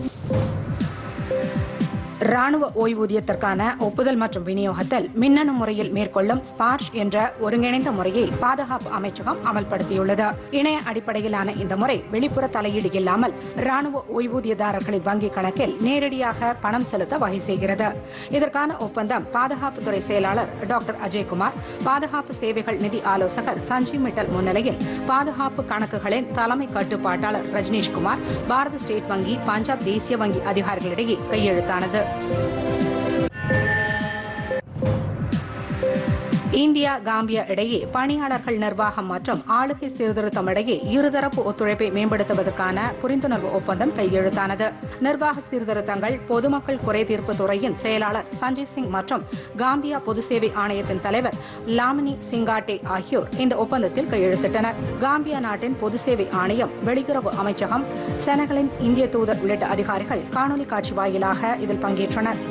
ராணுவ ஓய்வூதியத்திற்கான ஒப்புதல் மற்றும் விநியோகத்தில் மின்னணு முறையில் மேற்கொள்ளும் ஸ்பார்ஷ் என்ற ஒருங்கிணைந்த முறையை பாதுகாப்பு அமைச்சகம் அமல்படுத்தியுள்ளது இணைய அடிப்படையிலான இந்த முறை வெளிப்புற தலையீடு இல்லாமல் ராணுவ ஓய்வூதியதாரர்களின் வங்கிக் கணக்கில் நேரடியாக பணம் செலுத்த வகை செய்கிறது இதற்கான ஒப்பந்தம் பாதுகாப்புத்துறை செயலாளர் டாக்டர் அஜய்குமார் பாதுகாப்பு சேவைகள் நிதி ஆலோசகர் சஞ்சீவ் மிட்டல் முன்னிலையில் பாதுகாப்பு கணக்குகளின் தலைமை கட்டுப்பாட்டாளர் ரஜ்னீஷ்குமார் பாரத ஸ்டேட் வங்கி பஞ்சாப் தேசிய வங்கி அதிகாரிகளிடையே கையெழுத்தானது இந்தியா காம்பியா இடையே பணியாளர்கள் நிர்வாகம் மற்றும் ஆளுகை சீர்திருத்தம் இடையே இருதரப்பு ஒத்துழைப்பை மேம்படுத்துவதற்கான புரிந்துணர்வு ஒப்பந்தம் கையெழுத்தானது நிர்வாக சீர்திருத்தங்கள் பொதுமக்கள் குறைதீர்ப்பு துறையின் செயலாளர் சஞ்சய் சிங் மற்றும் காம்பியா பொது சேவை ஆணையத்தின் தலைவர் லாமினி சிங்காட்டே ஆகியோர் இந்த ஒப்பந்தத்தில் கையெழுத்திட்டனர் காம்பியா நாட்டின் பொது சேவை ஆணையம் வெளியுறவு அமைச்சகம் செனகலின் இந்திய தூதர் உள்ளிட்ட அதிகாரிகள் காணொலி காட்சி வாயிலாக இதில் பங்கேற்றனர்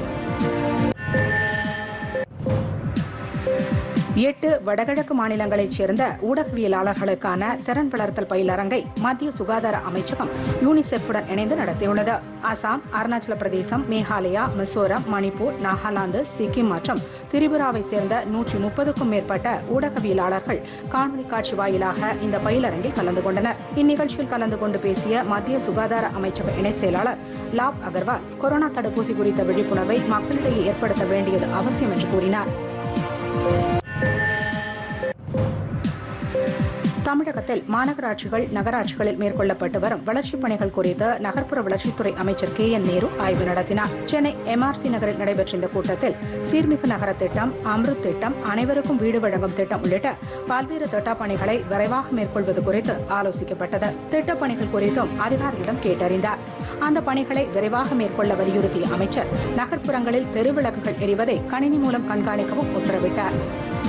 எட்டு வடகிழக்கு மாநிலங்களைச் சேர்ந்த ஊடகவியலாளர்களுக்கான திறன் வளர்த்தல் பயிலரங்கை மத்திய சுகாதார அமைச்சகம் யூனிசெஃப்புடன் இணைந்து நடத்தியுள்ளது அசாம் அருணாச்சல பிரதேசம் மேகாலயா மிசோரம் மணிப்பூர் நாகாலாந்து சிக்கிம் மற்றும் திரிபுராவை சேர்ந்த நூற்றி முப்பதுக்கும் மேற்பட்ட ஊடகவியலாளர்கள் காணொலி காட்சி வாயிலாக இந்த பயிலரங்கில் கலந்து கொண்டனர் இந்நிகழ்ச்சியில் கலந்து கொண்டு பேசிய மத்திய சுகாதார அமைச்சக இணை செயலாளர் லாப் அகர்வால் கொரோனா தடுப்பூசி குறித்த விழிப்புணர்வை மக்களிடையே ஏற்படுத்த வேண்டியது அவசியம் என்று கூறினார் தமிழகத்தில் மாநகராட்சிகள் நகராட்சிகளில் மேற்கொள்ளப்பட்டு வரும் வளர்ச்சிப் பணிகள் குறித்து நகர்ப்புற வளர்ச்சித்துறை அமைச்சர் கே என் நேரு ஆய்வு நடத்தினார் சென்னை எம்ஆர்சி நகரில் நடைபெற்ற இந்த கூட்டத்தில் சீர்மிகு நகர திட்டம் அம்ருத் திட்டம் அனைவருக்கும் வீடு வழங்கும் திட்டம் உள்ளிட்ட பல்வேறு திட்டப் பணிகளை விரைவாக மேற்கொள்வது குறித்து ஆலோசிக்கப்பட்டது திட்டப் பணிகள் குறித்தும் அதிகாரிகளிடம் கேட்டறிந்தார் அந்த பணிகளை விரைவாக மேற்கொள்ள வலியுறுத்திய அமைச்சர் நகர்ப்புறங்களில் தெருவிளக்குகள் எரிவதை கணினி மூலம் கண்காணிக்கவும் உத்தரவிட்டார்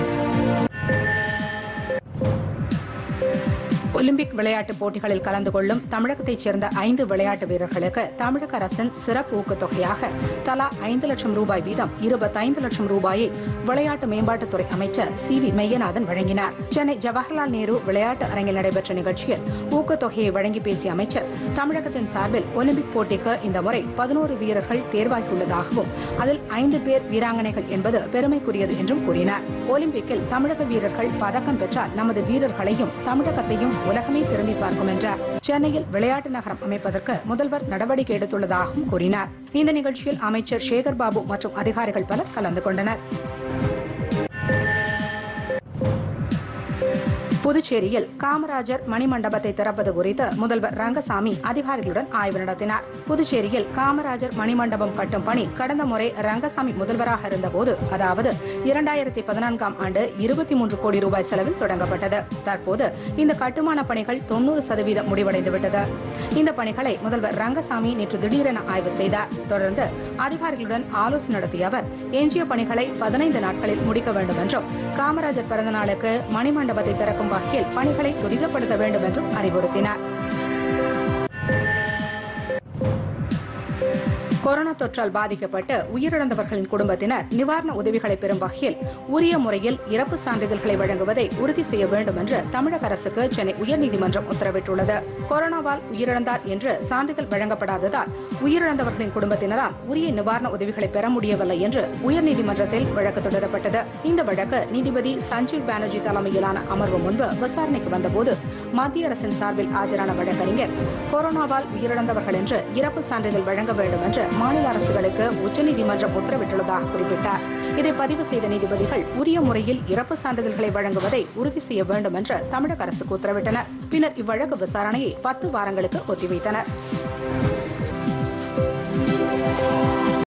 ஒலிம்பிக் விளையாட்டுப் போட்டிகளில் கலந்து கொள்ளும் தமிழகத்தைச் சேர்ந்த ஐந்து விளையாட்டு வீரர்களுக்கு தமிழக அரசின் சிறப்பு ஊக்கத்தொகையாக தலா ஐந்து லட்சம் ரூபாய் வீதம் இருபத்தைந்து லட்சம் ரூபாயை விளையாட்டு மேம்பாட்டுத்துறை அமைச்சர் சி வி மெய்யநாதன் வழங்கினார் சென்னை ஜவஹர்லால் நேரு விளையாட்டு அரங்கில் நடைபெற்ற நிகழ்ச்சியில் ஊக்கத்தொகையை வழங்கி பேசிய அமைச்சர் தமிழகத்தின் சார்பில் ஒலிம்பிக் போட்டிக்கு இந்த முறை பதினோரு வீரர்கள் தேர்வாகியுள்ளதாகவும் அதில் ஐந்து பேர் வீராங்கனைகள் என்பது பெருமைக்குரியது என்றும் கூறினார் ஒலிம்பிக்கில் தமிழக வீரர்கள் பதக்கம் பெற்றால் நமது வீரர்களையும் தமிழகத்தையும் உலகமே திரும்பி பார்க்கும் என்றார் சென்னையில் விளையாட்டு நகரம் அமைப்பதற்கு முதல்வர் நடவடிக்கை எடுத்துள்ளதாகவும் கூறினார் இந்த நிகழ்ச்சியில் அமைச்சர் சேகர் பாபு மற்றும் அதிகாரிகள் பலர் கலந்து கொண்டனர் புதுச்சேரியில் காமராஜர் மணிமண்டபத்தை திறப்பது குறித்து முதல்வர் ரங்கசாமி அதிகாரிகளுடன் ஆய்வு நடத்தினார் புதுச்சேரியில் காமராஜர் மணிமண்டபம் கட்டும் பணி கடந்த முறை ரங்கசாமி முதல்வராக இருந்தபோது அதாவது இரண்டாயிரத்தி பதினான்காம் ஆண்டு இருபத்தி மூன்று கோடி ரூபாய் செலவில் தொடங்கப்பட்டது தற்போது இந்த கட்டுமான பணிகள் தொண்ணூறு சதவீதம் முடிவடைந்துவிட்டது இந்த பணிகளை முதல்வர் ரங்கசாமி நேற்று திடீரென ஆய்வு செய்தார் தொடர்ந்து அதிகாரிகளுடன் ஆலோசனை நடத்திய அவர் எஞ்சிய பணிகளை பதினைந்து நாட்களில் முடிக்க வேண்டும் என்றும் காமராஜர் பிறந்த நாளுக்கு மணிமண்டபத்தை திறக்கும் வகையில் பணிகளை துரிதப்படுத்த வேண்டும் என்றும் அறிவுறுத்தினார் கொரோனா தொற்றால் பாதிக்கப்பட்டு உயிரிழந்தவர்களின் குடும்பத்தினர் நிவாரண உதவிகளை பெறும் வகையில் உரிய முறையில் இறப்பு சான்றிதழ்களை வழங்குவதை உறுதி செய்ய வேண்டும் என்று தமிழக அரசுக்கு சென்னை உயர்நீதிமன்றம் உத்தரவிட்டுள்ளது கொரோனாவால் உயிரிழந்தார் என்று சான்றிதழ் வழங்கப்படாததால் உயிரிழந்தவர்களின் குடும்பத்தினரால் உரிய நிவாரண உதவிகளை பெற முடியவில்லை என்று உயர்நீதிமன்றத்தில் வழக்கு தொடரப்பட்டது இந்த வழக்கு நீதிபதி சஞ்சீவ் பானர்ஜி தலைமையிலான அமர்வு முன்பு விசாரணைக்கு வந்தபோது மத்திய அரசின் சார்பில் ஆஜரான வழக்கறிஞர் கொரோனாவால் உயிரிழந்தவர்கள் என்று இறப்பு சான்றிதழ் வழங்க வேண்டும் என்று மாநில அரசுகளுக்கு உச்சநீதிமன்றம் உத்தரவிட்டுள்ளதாக குறிப்பிட்டார் இதை பதிவு செய்த நீதிபதிகள் உரிய முறையில் இறப்பு சான்றிதழ்களை வழங்குவதை உறுதி செய்ய வேண்டும் என்று தமிழக அரசுக்கு உத்தரவிட்டனர் பின்னர் இவ்வழக்கு விசாரணையை பத்து வாரங்களுக்கு ஒத்திவைத்தனர்